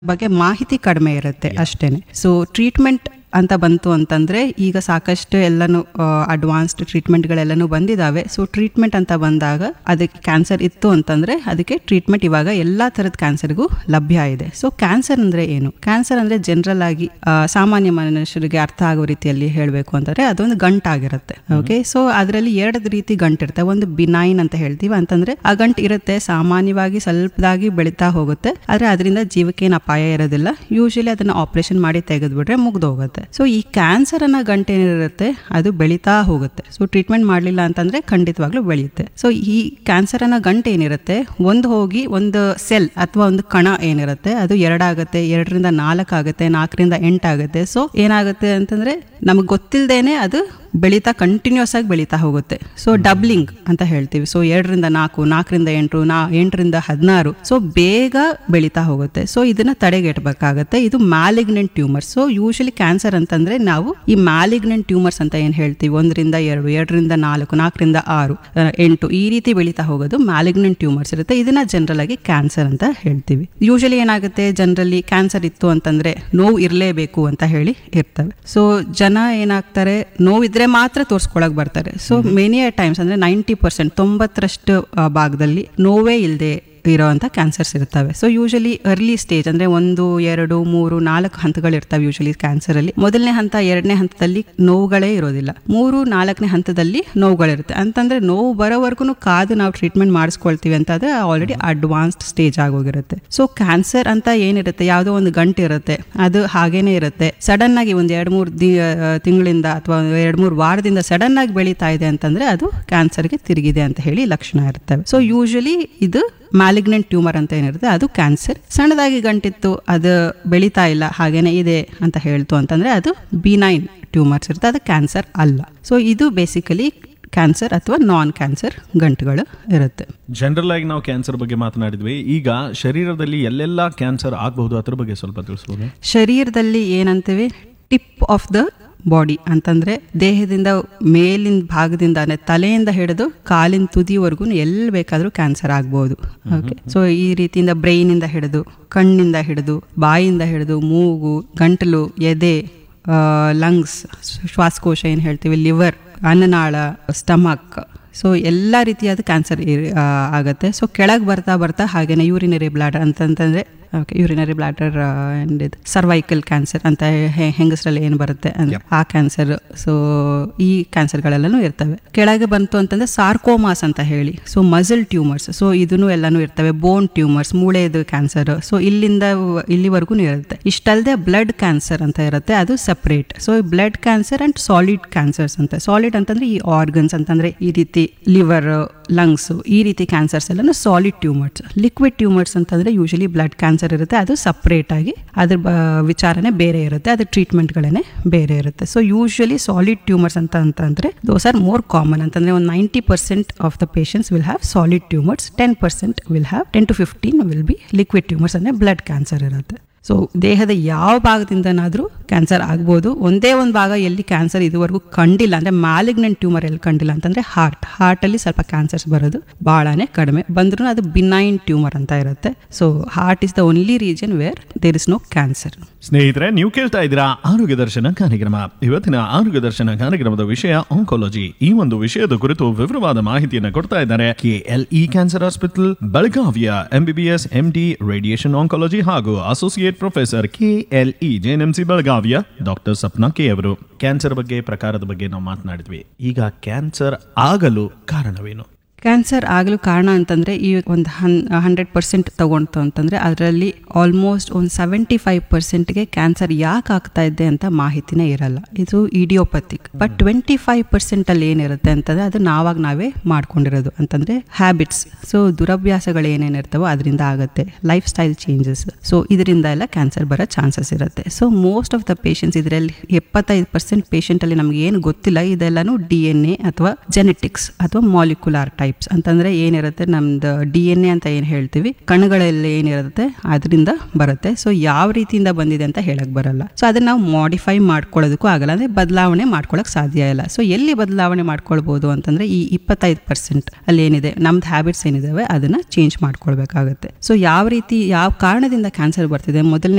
ಬಗ್ಗೆ ಮಾಹಿತಿ ಕಡಿಮೆ ಇರುತ್ತೆ ಅಷ್ಟೇನೆ ಸೊ ಟ್ರೀಟ್ಮೆಂಟ್ ಅಂತ ಬಂತು ಅಂತಂದ್ರೆ ಈಗ ಸಾಕಷ್ಟು ಎಲ್ಲಾನು ಅಡ್ವಾನ್ಸ್ಡ್ ಟ್ರೀಟ್ಮೆಂಟ್ಗಳೆಲ್ಲನೂ ಬಂದಿದಾವೆ ಸೊ ಟ್ರೀಟ್ಮೆಂಟ್ ಅಂತ ಬಂದಾಗ ಅದಕ್ಕೆ ಕ್ಯಾನ್ಸರ್ ಇತ್ತು ಅಂತಂದ್ರೆ ಅದಕ್ಕೆ ಟ್ರೀಟ್ಮೆಂಟ್ ಇವಾಗ ಎಲ್ಲಾ ತರದ ಕ್ಯಾನ್ಸರ್ಗೂ ಲಭ್ಯ ಇದೆ ಸೊ ಕ್ಯಾನ್ಸರ್ ಅಂದ್ರೆ ಏನು ಕ್ಯಾನ್ಸರ್ ಅಂದ್ರೆ ಜನರಲ್ ಆಗಿ ಆ, ಸಾಮಾನ್ಯ ಮನುಷ್ಯರಿಗೆ ಅರ್ಥ ಆಗೋ ರೀತಿಯಲ್ಲಿ ಹೇಳಬೇಕು ಅಂತಂದ್ರೆ ಅದೊಂದು ಗಂಟಾಗಿರುತ್ತೆ ಓಕೆ ಸೊ ಅದರಲ್ಲಿ ಎರಡು ರೀತಿ ಗಂಟಿರುತ್ತೆ ಒಂದು ಬಿನೈನ್ ಅಂತ ಹೇಳ್ತೀವಿ ಅಂತಂದ್ರೆ ಆ ಗಂಟು ಇರುತ್ತೆ ಸಾಮಾನ್ಯವಾಗಿ ಸ್ವಲ್ಪದಾಗಿ ಬೆಳೀತಾ ಹೋಗುತ್ತೆ ಆದ್ರೆ ಅದರಿಂದ ಜೀವಕ್ಕೆ ಏನು ಅಪಾಯ ಇರೋದಿಲ್ಲ ಯೂಶಲಿ ಅದನ್ನ ಆಪರೇಷನ್ ಮಾಡಿ ತೆಗೆದ್ಬಿಟ್ರೆ ಮುಗ್ದು ಹೋಗುತ್ತೆ ಸೊ ಈ ಕ್ಯಾನ್ಸರ್ ಅನ್ನೋ ಗಂಟು ಏನಿರುತ್ತೆ ಅದು ಬೆಳೀತಾ ಹೋಗುತ್ತೆ ಸೊ ಟ್ರೀಟ್ಮೆಂಟ್ ಮಾಡಲಿಲ್ಲ ಅಂತಂದ್ರೆ ಖಂಡಿತವಾಗ್ಲೂ ಬೆಳೆಯುತ್ತೆ ಸೊ ಈ ಕ್ಯಾನ್ಸರ್ ಅನ್ನೋ ಗಂಟು ಏನಿರುತ್ತೆ ಒಂದು ಹೋಗಿ ಒಂದು ಸೆಲ್ ಅಥವಾ ಒಂದು ಕಣ ಏನಿರುತ್ತೆ ಅದು ಎರಡಾಗುತ್ತೆ ಎರಡರಿಂದ ನಾಲ್ಕು ಆಗುತ್ತೆ ನಾಲ್ಕರಿಂದ ಎಂಟಾಗುತ್ತೆ ಸೊ ಏನಾಗುತ್ತೆ ಅಂತಂದ್ರೆ ನಮಗೆ ಗೊತ್ತಿಲ್ಲದೇನೆ ಅದು ಬೆಳೀತಾ ಕಂಟಿನ್ಯೂಸ್ ಆಗಿ ಬೆಳೀತಾ ಹೋಗುತ್ತೆ ಸೊ ಡಬ್ಲಿಂಗ್ ಅಂತ ಹೇಳ್ತೀವಿ ಸೊ ಎರಡರಿಂದ ನಾಲ್ಕು ನಾಲ್ಕರಿಂದ ಎಂಟು ನಾ ಎಂಟರಿಂದ ಹದಿನಾರು ಸೊ ಬೇಗ ಬೆಳೀತಾ ಹೋಗುತ್ತೆ ಸೊ ಇದನ್ನ ತಡೆಗಟ್ಟಬೇಕಾಗತ್ತೆ ಇದು malignant tumours so usually cancer ಅಂತಂದ್ರೆ ನಾವು ಈ ಮ್ಯಾಲಿಗ್ನೆಂಟ್ ಟ್ಯೂಮರ್ಸ್ ಅಂತ ಏನ್ ಹೇಳ್ತೀವಿ ಒಂದರಿಂದ ಎರಡು ಎರಡರಿಂದ ನಾಲ್ಕು ನಾಲ್ಕರಿಂದ ಆರು ಆ, ಎಂಟು ಈ ರೀತಿ ಬೆಳೀತಾ ಹೋಗೋದು ಮ್ಯಾಲಿಗ್ನೆಂಟ್ ಟ್ಯೂಮರ್ಸ್ ಇರುತ್ತೆ ಇದನ್ನ ಜನರಲ್ ಆಗಿ ಕ್ಯಾನ್ಸರ್ ಅಂತ ಹೇಳ್ತೀವಿ ಯೂಶಲಿ ಏನಾಗುತ್ತೆ ಜನರಲಿ ಕ್ಯಾನ್ಸರ್ ಇತ್ತು ಅಂತಂದ್ರೆ ನೋವು ಇರಲೇಬೇಕು ಅಂತ ಹೇಳಿ ಇರ್ತವೆ ಸೊ ಜನ ಏನಾಗ್ತಾರೆ ನೋವಿದ್ರೆ ಮಾತ್ರ ತೋರಿಸ್ಕೊಳಕ್ ಬರ್ತಾರೆ ಸೊ ಮೆನಿ ಟೈಮ್ಸ್ ಅಂದ್ರೆ ನೈಂಟಿ ಪರ್ಸೆಂಟ್ ತೊಂಬತ್ತರಷ್ಟು ಆ, ಭಾಗದಲ್ಲಿ ನೋವೇ ಇಲ್ಲದೆ ಇರೋವಂಥ ಕ್ಯಾನ್ಸರ್ಸ್ ಇರ್ತವೆ ಸೊ ಯೂಶಲಿ ಅರ್ಲಿ ಸ್ಟೇಜ್ ಅಂದ್ರೆ ಒಂದು ಎರಡು ಮೂರು ನಾಲ್ಕು ಹಂತಗಳು ಇರ್ತವೆ ಯೂಶಲಿ ಕ್ಯಾನ್ಸರ್ ಅಲ್ಲಿ ಮೊದಲನೇ ಹಂತ ಎರಡನೇ ಹಂತದಲ್ಲಿ ನೋವುಗಳೇ ಇರೋದಿಲ್ಲ ಮೂರು ನಾಲ್ಕನೇ ಹಂತದಲ್ಲಿ ನೋವುಗಳಿರುತ್ತೆ ಅಂತಂದ್ರೆ ನೋವು ಬರೋವರೆಗೂ ಕಾದು ನಾವು ಟ್ರೀಟ್ಮೆಂಟ್ ಮಾಡಿಸ್ಕೊಳ್ತೀವಿ ಅಂತಂದ್ರೆ ಆಲ್ರೆಡಿ ಅಡ್ವಾನ್ಸ್ಡ್ ಸ್ಟೇಜ್ ಆಗೋಗಿರುತ್ತೆ ಸೊ ಕ್ಯಾನ್ಸರ್ ಅಂತ ಏನಿರುತ್ತೆ ಯಾವುದೋ ಒಂದು ಗಂಟು ಇರುತ್ತೆ ಅದು ಹಾಗೇನೆ ಇರುತ್ತೆ ಸಡನ್ ಆಗಿ ಒಂದು ಎರಡು ಮೂರು ದಿ ತಿಂಗಳಿಂದ ಅಥವಾ ಎರಡು ಮೂರು ವಾರದಿಂದ ಸಡನ್ ಆಗಿ ಬೆಳೀತಾ ಇದೆ ಅಂತಂದ್ರೆ ಅದು ಕ್ಯಾನ್ಸರ್ಗೆ ತಿರುಗಿದೆ ಅಂತ ಹೇಳಿ ಲಕ್ಷಣ ಇರ್ತವೆ ಸೊ ಯೂಶಲಿ ಇದು ಮ್ಯಾಲಿಗ್ನೆಂಟ್ ಟ್ಯೂಮರ್ ಅಂತ ಏನಿರುತ್ತೆ ಅದು ಕ್ಯಾನ್ಸರ್ ಸಣ್ಣದಾಗಿ ಗಂಟಿತ್ತು ಅದು ಬೆಳೀತಾ ಇಲ್ಲ ಹಾಗೇನೆ ಇದೆ ಅಂತ ಹೇಳ್ತು ಅಂತಂದ್ರೆ ಅದು ಬಿನೈನ್ ಟ್ಯೂಮರ್ಸ್ ಇರುತ್ತೆ ಅದು ಕ್ಯಾನ್ಸರ್ ಅಲ್ಲ ಸೊ ಇದು ಬೇಸಿಕಲಿ ಕ್ಯಾನ್ಸರ್ ಅಥವಾ ನಾನ್ ಕ್ಯಾನ್ಸರ್ ಗಂಟುಗಳು ಇರುತ್ತೆ ಜನರಲ್ ಆಗಿ ನಾವು ಕ್ಯಾನ್ಸರ್ ಬಗ್ಗೆ ಮಾತನಾಡಿದ್ವಿ ಈಗ ಶರೀರದಲ್ಲಿ ಎಲ್ಲೆಲ್ಲ ಕ್ಯಾನ್ಸರ್ ಆಗಬಹುದು ಅದ್ರ ಬಗ್ಗೆ ಸ್ವಲ್ಪ ತಿಳಿಸ್ಬೋದು ಶರೀರದಲ್ಲಿ ಏನಂತೀವಿ ಟಿಪ್ ಆಫ್ ದ ಬಾಡಿ ಅಂತಂದ್ರೆ ದೇಹದಿಂದ ಮೇಲಿನ ಭಾಗದಿಂದ ಅಂದ್ರೆ ತಲೆಯಿಂದ ಹಿಡಿದು ಕಾಲಿನ ತುದಿವರೆಗೂ ಎಲ್ಲಿ ಬೇಕಾದರೂ ಕ್ಯಾನ್ಸರ್ ಆಗ್ಬೋದು ಓಕೆ ಸೊ ಈ ರೀತಿಯಿಂದ ಬ್ರೈನಿಂದ ಹಿಡಿದು ಕಣ್ಣಿಂದ ಹಿಡಿದು ಬಾಯಿಂದ ಹಿಡಿದು ಮೂಗು ಗಂಟಲು ಎದೆ ಲಂಗ್ಸ್ ಶ್ವಾಸಕೋಶ ಏನು ಹೇಳ್ತೀವಿ ಲಿವರ್ ಅನ್ನನಾಳ ಸ್ಟಮಕ್ ಸೊ ಎಲ್ಲ ರೀತಿಯಾದ ಕ್ಯಾನ್ಸರ್ ಆಗುತ್ತೆ ಸೊ ಕೆಳಗೆ ಬರ್ತಾ ಬರ್ತಾ ಹಾಗೇನೆ ಯೂರಿನರಿ ಬ್ಲಾಡರ್ ಅಂತಂತಂದ್ರೆ ಓಕೆ ಯೂರಿನರಿ ಬ್ಲಾಡರ್ ಆ್ಯಂಡ್ ಇದು ಸರ್ವೈಕಲ್ ಕ್ಯಾನ್ಸರ್ ಅಂತ ಹೆ- ಹೆಂಗಸರಲ್ಲಿ ಏನು ಬರುತ್ತೆ ಅಂದ್ರೆ ಆ ಕ್ಯಾನ್ಸರ್ ಸೊ ಈ ಕ್ಯಾನ್ಸರ್ಗಳೆಲ್ಲನೂ ಇರ್ತವೆ ಕೆಳಗೆ ಬಂತು ಅಂತಂದ್ರೆ ಸಾರ್ಕೋಮಾಸ್ ಅಂತ ಹೇಳಿ ಸೊ ಮಸಲ್ ಟ್ಯೂಮರ್ಸ್ ಸೊ ಇದನ್ನು ಎಲ್ಲನೂ ಇರ್ತವೆ ಬೋನ್ ಟ್ಯೂಮರ್ಸ್ ಮೂಳೆದು ಕ್ಯಾನ್ಸರ್ ಸೊ ಇಲ್ಲಿಂದ ವ- ಇಲ್ಲಿವರೆಗೂ ಇರುತ್ತೆ ಇಷ್ಟಲ್ಲದೆ ಬ್ಲಡ್ ಕ್ಯಾನ್ಸರ್ ಅಂತ ಇರುತ್ತೆ ಅದು separate so blood cancer and solid cancers ಅಂತ ಸಾಲಿಡ್ ಅಂತಂದ್ರೆ ಈ ಆರ್ಗನ್ಸ್ ಅಂತಂದ್ರೆ ಈ ರೀತಿ ಲಿವರ್ ಲಂಗ್ಸ್ ಈ ರೀತಿ ಕ್ಯಾನ್ಸರ್ಸ್ ಎಲ್ಲಾನು ಸಾಲಿಡ್ ಟ್ಯೂಮರ್ಸ್ ಲಿಕ್ವಿಡ್ ಟ್ಯೂಮರ್ಸ್ ಅಂತಂದ್ರೆ ಯೂಶಲಿ ಬ್ಲಡ್ ಕ್ಯಾನ್ಸರ್ ಇರುತ್ತೆ ಅದು ಸಪ್ರೇಟ್ ಆಗಿ ಅದ್ರ ಬ- ವಿಚಾರನೆ ಬೇರೆ ಇರುತ್ತೆ ಅದ್ರ ಟ್ರೀಟ್ಮೆಂಟ್ಗಳೇ ಬೇರೆ ಇರುತ್ತೆ ಸೊ ಯೂಶಲಿ ಸಾಲಿಡ್ ಟ್ಯೂಮರ್ಸ್ ಅಂತ ಅಂತಂದ್ರೆ ದೋಸ್ ಆರ್ ಮೋರ್ ಕಾಮನ್ ಅಂತಂದ್ರೆ ಒಂದು ninety percent of the patients will have solid tumours ten percent will have ten to fifteen will be liquid tumours ಅಂದ್ರೆ ಬ್ಲಡ್ ಕ್ಯಾನ್ಸರ್ ಇರುತ್ತೆ ಸೊ ದೇಹದ ಯಾವ ಭಾಗದಿಂದನಾದ್ರೂ cancer ಆಗ್ಬೋದು ಒಂದೇ ಒಂದು ಭಾಗ ಎಲ್ಲಿ ಕ್ಯಾನ್ಸರ್ ಇದುವರೆಗೂ ಕಂಡಿಲ್ಲ ಅಂದ್ರೆ ಮ್ಯಾಲಿಗ್ನೆಂಟ್ ಟ್ಯೂಮರ್ ಎಲ್ಲಿ ಕಂಡಿಲ್ಲ ಅಂತಂದ್ರೆ ಹಾರ್ಟ್ ಹಾರ್ಟ್ ಅಲ್ಲಿ ಸ್ವಲ್ಪ ಕ್ಯಾನ್ಸರ್ಸ್ ಬರೋದು ಬಹಳನೇ ಕಡಿಮೆ ಬಂದ್ರೂ ಅದು ಬಿನೈನ್ ಟ್ಯೂಮರ್ ಅಂತ ಇರುತ್ತೆ so heart is the only reason where there is no cancer ಸ್ನೇಹಿತರೆ ನೀವು ಕೇಳ್ತಾ ಇದ್ದೀರಾ ಆರೋಗ್ಯ ದರ್ಶನ ಕಾರ್ಯಕ್ರಮ ಇವತ್ತಿನ ಆರೋಗ್ಯ ದರ್ಶನ ಕಾರ್ಯಕ್ರಮದ ವಿಷಯ ಆಂಕಾಲಜಿ ಈ ಒಂದು ವಿಷಯದ ಕುರಿತು ವಿವರವಾದ ಮಾಹಿತಿಯನ್ನು ಕೊಡ್ತಾ ಇದ್ದಾರೆ ಕೆಎಲ್ಇ ಕ್ಯಾನ್ಸರ್ ಹಾಸ್ಪಿಟಲ್ ಬೆಳಗಾವಿಯ ಎಂಬಿಬಿಎಸ್ ಎಂಡಿ ರೇಡಿಯೇಷನ್ ಆಂಕಾಲಜಿ ಹಾಗೂ ಅಸೋಸಿಯೇಟ್ ಪ್ರೊಫೆಸರ್ ಕೆಎಲ್ಇ ಜೆಎನ್ಎಂಸಿ ಬೆಳಗಾವಿಯ ಡಾಕ್ಟರ್ ಸಪ್ನಾ ಕೆ ಅವರು ಕ್ಯಾನ್ಸರ್ ಬಗ್ಗೆ ಪ್ರಕಾರದ ಬಗ್ಗೆ ನಾವು ಮಾತನಾಡಿದ್ವಿ ಈಗ ಕ್ಯಾನ್ಸರ್ ಆಗಲು ಕಾರಣವೇನು ಕ್ಯಾನ್ಸರ್ ಆಗಲು ಕಾರಣ ಅಂತಂದ್ರೆ ಈ ಒಂದು ಹನ್ ಹಂಡ್ರೆಡ್ ಪರ್ಸೆಂಟ್ ತಗೊಂತು ಅಂತಂದ್ರೆ ಅದರಲ್ಲಿ ಆಲ್ಮೋಸ್ಟ್ ಒಂದು ಸೆವೆಂಟಿ ಫೈವ್ ಪರ್ಸೆಂಟ್ಗೆ ಕ್ಯಾನ್ಸರ್ ಯಾಕೆ ಆಗ್ತಾ ಇದೆ ಅಂತ ಮಾಹಿತಿನೇ ಇರಲ್ಲ ಇದು idiopathic but twenty five percent ಅಲ್ಲಿ ಏನಿರುತ್ತೆ ಅಂತಂದ್ರೆ ಅದು ನಾವಾಗ ನಾವೇ ಮಾಡ್ಕೊಂಡಿರೋದು ಅಂತಂದ್ರೆ ಹ್ಯಾಬಿಟ್ಸ್ ಸೊ ದುರಭ್ಯಾಸಗಳು ಏನೇನಿರ್ತಾವೋ ಅದರಿಂದ ಆಗುತ್ತೆ ಲೈಫ್ ಸ್ಟೈಲ್ ಚೇಂಜಸ್ ಸೊ ಇದರಿಂದ ಎಲ್ಲ ಕ್ಯಾನ್ಸರ್ ಬರೋ ಚಾನ್ಸಸ್ ಇರುತ್ತೆ so most of the patients ಇದರಲ್ಲಿ ಎಪ್ಪತ್ತೈದು ಪರ್ಸೆಂಟ್ ಪೇಷಂಟ್ ಅಲ್ಲಿ ನಮ್ಗೆ ಏನು ಗೊತ್ತಿಲ್ಲ ಇದೆಲ್ಲಾನು ಡಿ ಎನ್ ಎ ಅಥವಾ ಜೆನೆಟಿಕ್ಸ್ ಅಥವಾ ಮಾಲಿಕ್ಯುಲಾರ್ ಟೈಪ್ಸ್ ಅಂತಂದ್ರೆ ಏನಿರುತ್ತೆ ನಮ್ದು ಡಿ ಎನ್ ಎ ಅಂತ ಏನು ಹೇಳ್ತೀವಿ ಕಣಗಳಲ್ಲಿ ಏನಿರುತ್ತೆ ಅದರಿಂದ ಬರುತ್ತೆ ಸೊ ಯಾವ ರೀತಿಯಿಂದ ಬಂದಿದೆ ಅಂತ ಹೇಳಕ್ ಬರಲ್ಲ ಸೊ ಅದನ್ನ ನಾವು ಮಾಡಿಫೈ ಮಾಡ್ಕೊಳ್ಳೋದಕ್ಕೂ ಆಗಲ್ಲ ಅಂದ್ರೆ ಬದಲಾವಣೆ ಮಾಡ್ಕೊಳಕ್ ಸಾಧ್ಯ ಇಲ್ಲ ಸೊ ಎಲ್ಲಿ ಬದಲಾವಣೆ ಮಾಡ್ಕೊಳ್ಬಹುದು ಅಂತಂದ್ರೆ ಈ ಇಪ್ಪತ್ತೈದು ಪರ್ಸೆಂಟ್ ಅಲ್ಲಿ ಏನಿದೆ ನಮ್ದು ಹ್ಯಾಬಿಟ್ಸ್ ಏನಿದಾವೆ ಅದನ್ನ ಚೇಂಜ್ ಮಾಡ್ಕೊಳ್ಬೇಕಾಗುತ್ತೆ ಸೊ ಯಾವ ರೀತಿ ಯಾವ ಕಾರಣದಿಂದ ಕ್ಯಾನ್ಸರ್ ಬರ್ತಿದೆ ಮೊದಲನೇ